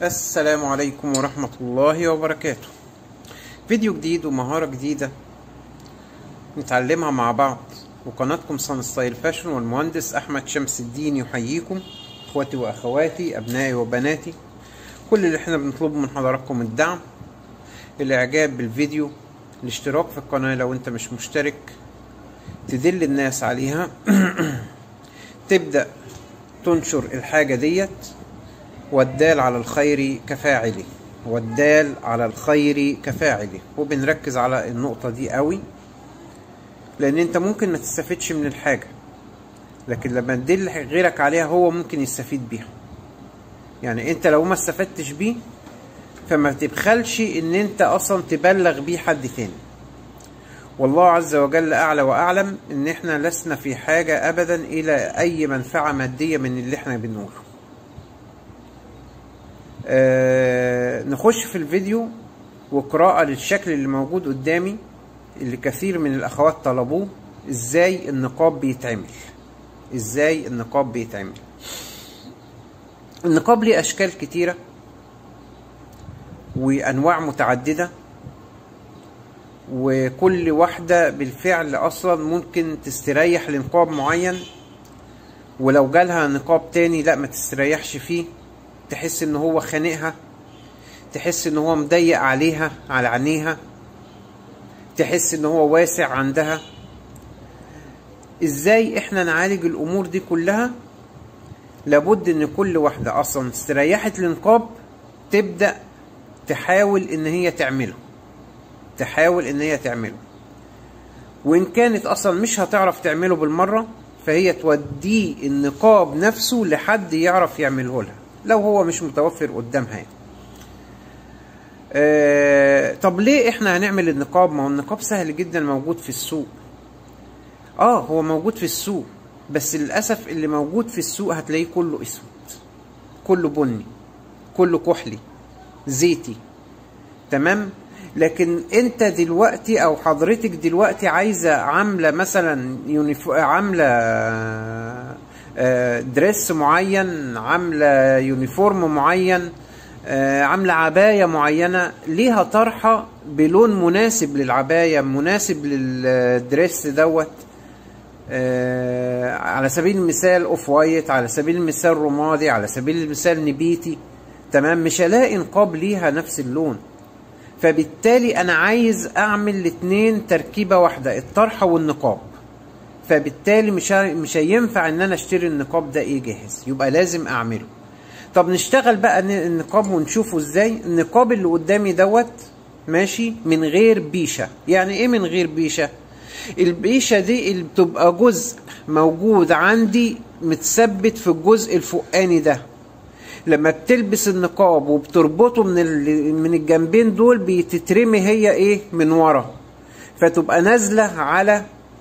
السلام عليكم ورحمة الله وبركاته فيديو جديد ومهارة جديدة نتعلمها مع بعض وقناتكم صن ستايل فاشن والمهندس أحمد شمس الدين يحييكم اخواتي واخواتي ابنائي وبناتي كل اللي احنا بنطلبه من حضراتكم الدعم الاعجاب بالفيديو الاشتراك في القناة لو انت مش مشترك تدل الناس عليها تبدأ تنشر الحاجة ديت والدال على الخير كفاعله والدال على الخير كفاعله وبنركز على النقطة دي قوي لان انت ممكن ما تستفدش من الحاجة لكن لما تدل غيرك عليها هو ممكن يستفيد بيها يعني انت لو ما استفدتش بيه فما تبخلش ان انت اصلا تبلغ بيه حد تاني والله عز وجل اعلى واعلم ان احنا لسنا في حاجة ابدا الى اي منفعة مادية من اللي احنا بنقوله آه نخش في الفيديو وقراءة للشكل اللي موجود قدامي اللي كثير من الاخوات طلبوه ازاي النقاب بيتعمل ازاي النقاب بيتعمل النقاب ليه اشكال كتيرة وانواع متعددة وكل واحدة بالفعل اصلا ممكن تستريح لنقاب معين ولو جالها نقاب تاني لا ما تستريحش فيه تحس ان هو خانقها تحس ان هو مضيق عليها على عينيها تحس ان هو واسع عندها ازاي احنا نعالج الامور دي كلها لابد ان كل واحدة اصلا استريحت لنقاب تبدأ تحاول ان هي تعمله تحاول ان هي تعمله وان كانت اصلا مش هتعرف تعمله بالمرة فهي توديه النقاب نفسه لحد يعرف يعمله لها لو هو مش متوفر قدامها يعني. آه طب ليه احنا هنعمل النقاب ما هو النقاب سهل جدا موجود في السوق اه هو موجود في السوق بس للاسف اللي موجود في السوق هتلاقيه كله اسود كله بني كله كحلي زيتي تمام لكن انت دلوقتي او حضرتك دلوقتي عايزه عامله مثلا يونيفو عامله دريس معين عامله يونيفورم معين عامله عبايه معينه ليها طرحه بلون مناسب للعبايه مناسب للدريس دوت على سبيل المثال اوف وايت على سبيل المثال رمادي على سبيل المثال نبيتي تمام مش هلاقي نقاب ليها نفس اللون فبالتالي انا عايز اعمل الاتنين تركيبه واحده الطرحه والنقاب فبالتالي مش مش هينفع ان انا اشتري النقاب ده ايه جاهز يبقى لازم اعمله طب نشتغل بقى النقاب ونشوفه ازاي النقاب اللي قدامي دوت ماشي من غير بيشه يعني ايه من غير بيشه البيشه دي اللي بتبقى جزء موجود عندي متثبت في الجزء الفوقاني ده لما بتلبس النقاب وبتربطه من من الجنبين دول بتترمي هي ايه من ورا فتبقى نازله على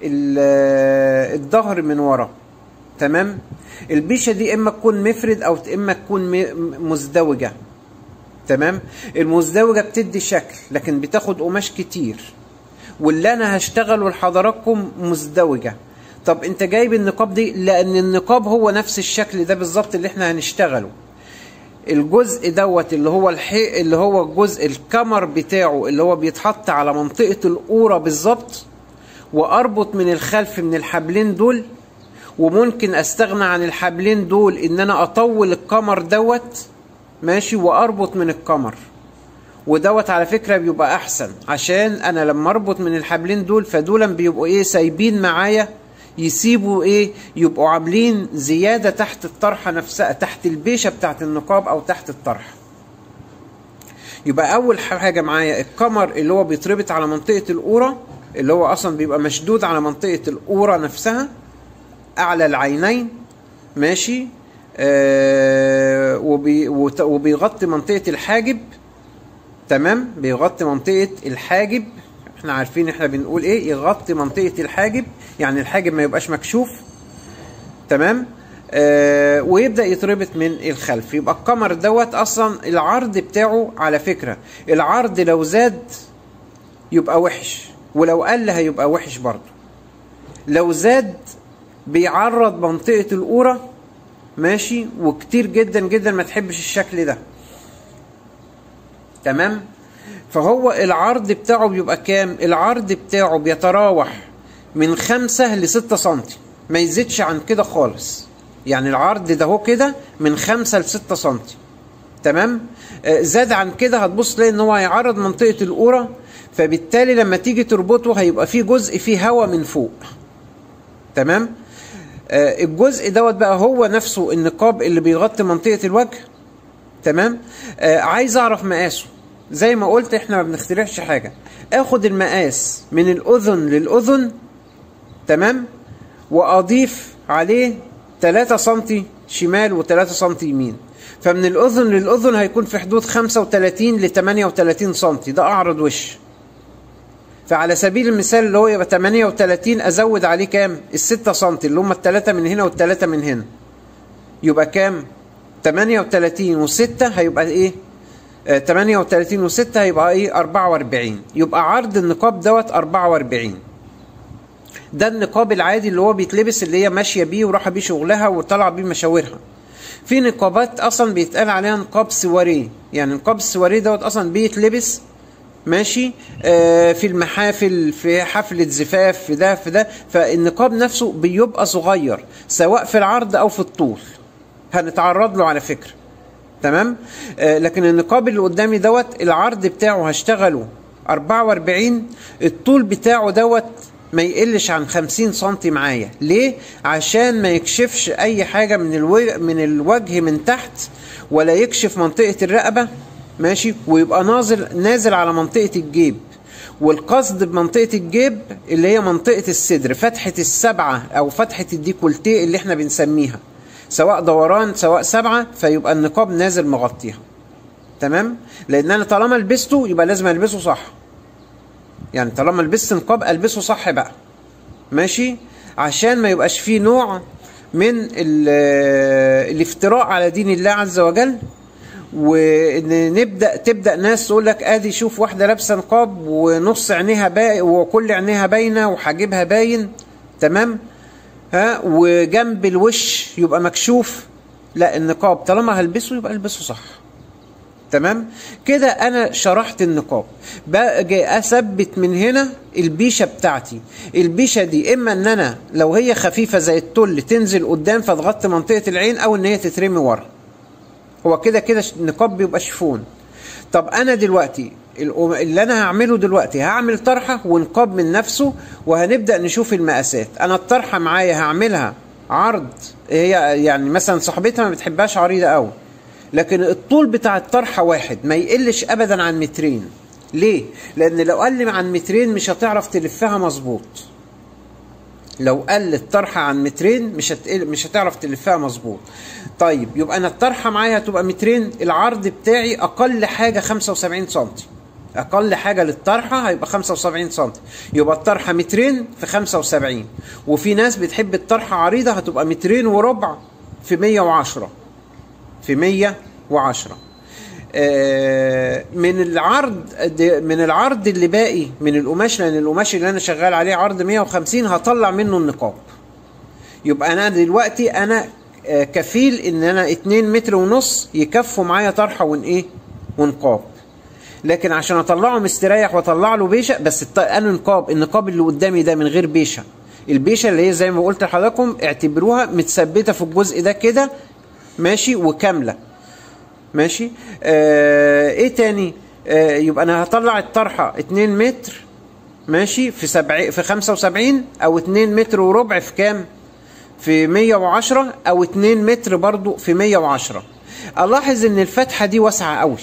الظهر من ورا تمام البيشه دي اما تكون مفرد او اما تكون مزدوجه تمام المزدوجه بتدي شكل لكن بتاخد قماش كتير واللي انا هشتغله لحضراتكم مزدوجه طب انت جايب النقاب دي لان النقاب هو نفس الشكل ده بالظبط اللي احنا هنشتغله الجزء دوت اللي هو الحي اللي هو الجزء الكمر بتاعه اللي هو بيتحط على منطقه القوره بالظبط واربط من الخلف من الحبلين دول وممكن استغنى عن الحبلين دول ان انا اطول الكمر دوت ماشي واربط من الكمر ودوت على فكره بيبقى احسن عشان انا لما اربط من الحبلين دول فدولا بيبقوا ايه سايبين معايا يسيبوا ايه يبقوا عاملين زياده تحت الطرحه نفسها تحت البيشه بتاعت النقاب او تحت الطرحه يبقى اول حاجه معايا الكمر اللي هو بيتربط على منطقه القوره اللي هو اصلا بيبقى مشدود على منطقه القوره نفسها اعلى العينين ماشي آه وبي وبيغطي منطقه الحاجب تمام بيغطي منطقه الحاجب احنا عارفين احنا بنقول ايه يغطي منطقه الحاجب يعني الحاجب ما يبقاش مكشوف تمام آه ويبدا يتربط من الخلف يبقى القمر دوت اصلا العرض بتاعه على فكره العرض لو زاد يبقى وحش ولو قل هيبقى وحش برضه لو زاد بيعرض منطقة القورة ماشي وكتير جدا جدا ما تحبش الشكل ده تمام فهو العرض بتاعه بيبقى كام العرض بتاعه بيتراوح من خمسة لستة سنتي ما يزيدش عن كده خالص يعني العرض ده هو كده من خمسة لستة سنتي تمام آه زاد عن كده هتبص تلاقي ان هو هيعرض منطقة القورة فبالتالي لما تيجي تربطه هيبقى فيه جزء فيه هواء من فوق تمام آه الجزء دوت بقى هو نفسه النقاب اللي بيغطي منطقة الوجه تمام آه عايز اعرف مقاسه زي ما قلت احنا ما بنخترعش حاجة اخد المقاس من الاذن للاذن تمام واضيف عليه 3 سنتي شمال و3 سنتي يمين فمن الاذن للاذن هيكون في حدود 35 ل 38 سنتي ده اعرض وش فعلى سبيل المثال اللي هو يبقى 38 ازود عليه كام ال 6 سنتي اللي هم الثلاثه من هنا والثلاثه من هنا يبقى كام 38 و6 هيبقى ايه آه 38 و6 هيبقى ايه 44 يبقى عرض النقاب دوت 44 ده النقاب العادي اللي هو بيتلبس اللي هي ماشيه بيه ورايحه بيه شغلها وطالعه بيه مشاورها في نقابات اصلا بيتقال عليها نقاب سواريه يعني نقاب السواريه دوت اصلا بيتلبس ماشي آه في المحافل في حفلة زفاف في ده في ده فالنقاب نفسه بيبقى صغير سواء في العرض او في الطول هنتعرض له على فكرة تمام آه لكن النقاب اللي قدامي دوت العرض بتاعه هشتغله 44 الطول بتاعه دوت ما يقلش عن 50 سنتي معايا ليه عشان ما يكشفش اي حاجة من الوجه من الوجه من تحت ولا يكشف منطقة الرقبة ماشي ويبقى نازل نازل على منطقة الجيب والقصد بمنطقة الجيب اللي هي منطقة الصدر فتحة السبعة أو فتحة الديكولتيه اللي احنا بنسميها سواء دوران سواء سبعة فيبقى النقاب نازل مغطيها تمام لأن أنا طالما لبسته يبقى لازم ألبسه صح يعني طالما لبست نقاب ألبسه صح بقى ماشي عشان ما يبقاش فيه نوع من الافتراء على دين الله عز وجل ونبدا تبدا ناس تقول لك ادي شوف واحده لابسه نقاب ونص عينيها باين وكل عينيها باينه وحاجبها باين تمام ها وجنب الوش يبقى مكشوف لا النقاب طالما هلبسه يبقى البسه صح تمام كده انا شرحت النقاب باجي اثبت من هنا البيشه بتاعتي البيشه دي اما ان انا لو هي خفيفه زي التل تنزل قدام فتغطي منطقه العين او ان هي تترمي ورا هو كده كده النقاب بيبقى شفون طب انا دلوقتي اللي انا هعمله دلوقتي هعمل طرحه ونقاب من نفسه وهنبدا نشوف المقاسات انا الطرحه معايا هعملها عرض هي يعني مثلا صاحبتها ما بتحبهاش عريضه قوي لكن الطول بتاع الطرحه واحد ما يقلش ابدا عن مترين ليه لان لو قل عن مترين مش هتعرف تلفها مظبوط لو قل الطرحه عن مترين مش هتقل مش هتعرف تلفها مظبوط طيب يبقى انا الطرحه معايا هتبقى مترين العرض بتاعي اقل حاجه 75 سم اقل حاجه للطرحه هيبقى 75 سم يبقى الطرحه مترين في 75 وفي ناس بتحب الطرحه عريضه هتبقى مترين وربع في 110 في 110 من العرض من العرض اللي باقي من القماش لان القماش اللي انا شغال عليه عرض 150 هطلع منه النقاب يبقى انا دلوقتي انا كفيل ان انا 2 متر ونص يكفوا معايا طرحه ون ايه ونقاب لكن عشان اطلعه مستريح واطلع له بيشه بس انا نقاب النقاب اللي قدامي ده من غير بيشه البيشه اللي هي زي ما قلت لحضراتكم اعتبروها متثبته في الجزء ده كده ماشي وكامله ماشي آه ايه تاني آه يبقى انا هطلع الطرحه 2 متر ماشي في سبع في 75 او 2 متر وربع في كام في 110 او 2 متر برضو في 110 الاحظ ان الفتحه دي واسعه قوي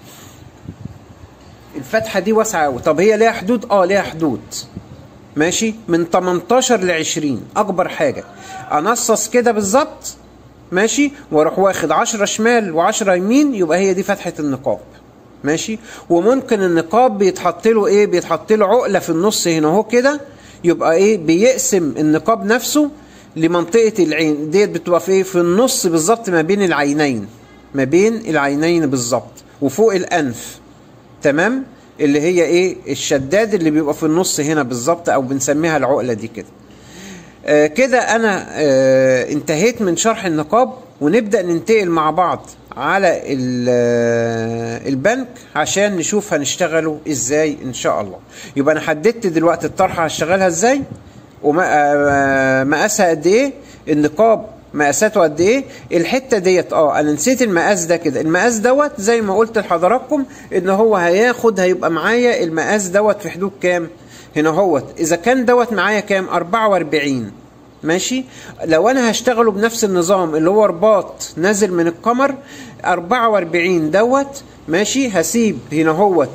الفتحه دي واسعه قوي طب هي ليها حدود اه ليها حدود ماشي من 18 ل 20 اكبر حاجه انصص كده بالظبط ماشي واروح واخد 10 شمال و10 يمين يبقى هي دي فتحه النقاب ماشي وممكن النقاب بيتحط له ايه بيتحط له عقله في النص هنا اهو كده يبقى ايه بيقسم النقاب نفسه لمنطقه العين ديت بتبقى في ايه في النص بالظبط ما بين العينين ما بين العينين بالظبط وفوق الانف تمام اللي هي ايه الشداد اللي بيبقى في النص هنا بالظبط او بنسميها العقله دي كده آه كده انا آه انتهيت من شرح النقاب ونبدا ننتقل مع بعض على البنك عشان نشوف هنشتغله ازاي ان شاء الله يبقى انا حددت دلوقتي الطرحه هشتغلها ازاي ومقاسها قد ايه النقاب مقاساته قد ايه الحته ديت اه انا نسيت المقاس ده كده المقاس دوت زي ما قلت لحضراتكم ان هو هياخد هيبقى معايا المقاس دوت في حدود كام هنا هوت اذا كان دوت معايا كام 44 ماشي لو انا هشتغله بنفس النظام اللي هو رباط نازل من القمر 44 دوت ماشي هسيب هنا هوت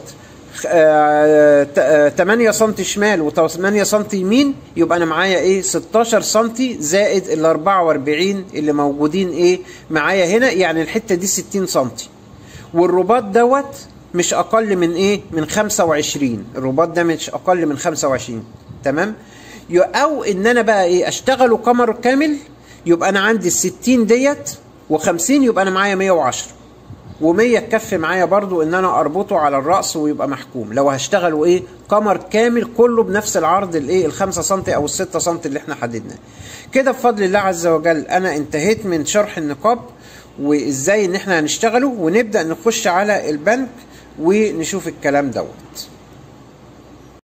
8 سم شمال و8 سم يمين يبقى انا معايا ايه 16 سم زائد ال 44 اللي موجودين ايه معايا هنا يعني الحته دي 60 سم والرباط دوت مش اقل من ايه من 25 الرباط ده مش اقل من 25 تمام او ان انا بقى ايه اشتغله قمر كامل يبقى انا عندي ال 60 ديت و50 يبقى انا معايا 110 و100 تكفي معايا برضو ان انا اربطه على الراس ويبقى محكوم لو هشتغله ايه قمر كامل كله بنفس العرض الايه ال 5 سم او ال 6 سم اللي احنا حددناه كده بفضل الله عز وجل انا انتهيت من شرح النقاب وازاي ان احنا هنشتغله ونبدا نخش على البنك ونشوف الكلام دوت